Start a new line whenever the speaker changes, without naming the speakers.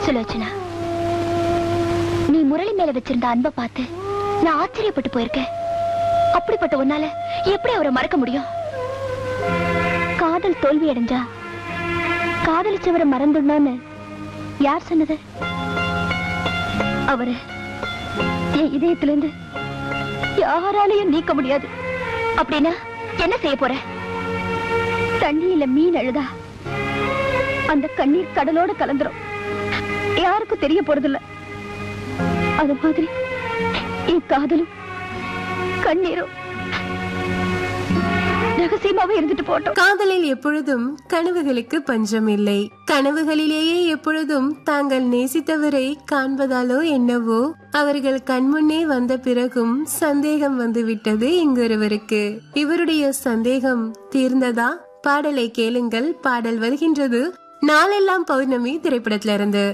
சுலோச்சனா நீ முரளி மேல வச்சிருந்த அன்பை பார்த்து நான் ஆச்சரியப்பட்டு போயிருக்கேன் அப்படிப்பட்ட உன்னால எப்படி அவரை மறக்க முடியும் காதல் தோல்வி அடைஞ்சா காதலிச்சவரை மறந்துடணும்னு யார் சொன்னது அவரு என் இதயத்திலிருந்து யாராலையும் நீக்க முடியாது அப்படின்னா என்ன செய்ய போற தண்ணியில மீன் அழுதா அந்த கண்ணீர் கடலோட கலந்துரும் யாருக்கும் தெரிய போறதில்ல அது மாதிரி என் காதலும் கண்ணீரும் ரகசியமாவே இருந்துட்டு போட்டோம்
காதலில் எப்பொழுதும் கனவுகளுக்கு பஞ்சம் இல்லை கனவுகளிலேயே எப்பொழுதும் தாங்கள் நேசித்தவரை காண்பதாலோ என்னவோ அவர்கள் கண்முன்னே வந்த பிறகும் சந்தேகம் வந்துவிட்டது இங்கொருவருக்கு இவருடைய சந்தேகம் தீர்ந்ததா பாடலை கேளுங்கள் பாடல் வருகின்றது நாளெல்லாம் பௌர்ணமி திரைப்படத்திலிருந்து